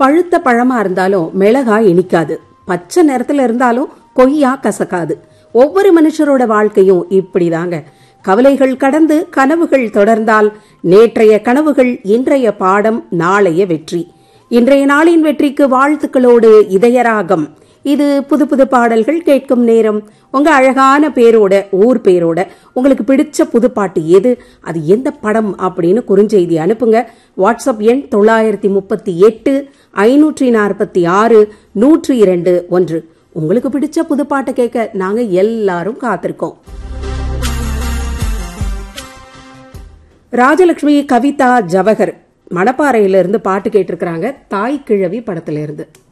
பழுத்த பழமா இருந்தாலும் மிளகா இனிக்காது பச்சை நிறத்துல இருந்தாலும் கொய்யா கசக்காது ஒவ்வொரு மனுஷரோட வாழ்க்கையும் இப்படிதாங்க கவலைகள் கடந்து கனவுகள் தொடர்ந்தால் நேற்றைய கனவுகள் இன்றைய பாடம் நாளைய வெற்றி இன்றைய நாளின் வெற்றிக்கு வாழ்த்துக்களோடு இதயராகம் இது புது புது பாடல்கள் கேட்கும் நேரம் உங்க அழகான பேரோட ஊர் பேரோட உங்களுக்கு பிடிச்ச புது பாட்டு எது அது எந்த படம் அப்படின்னு குறுஞ்செய்தி அனுப்புங்க வாட்ஸ்அப் எண் தொள்ளாயிரத்தி முப்பத்தி எட்டு ஐநூற்றி நாற்பத்தி ஆறு நூற்றி இரண்டு ஒன்று உங்களுக்கு பிடிச்ச புது பாட்டை கேட்க நாங்க எல்லாரும் காத்திருக்கோம் ராஜலட்சுமி கவிதா ஜவஹர் மணப்பாறையில இருந்து பாட்டு கேட்டிருக்கிறாங்க தாய் கிழவி படத்துல இருந்து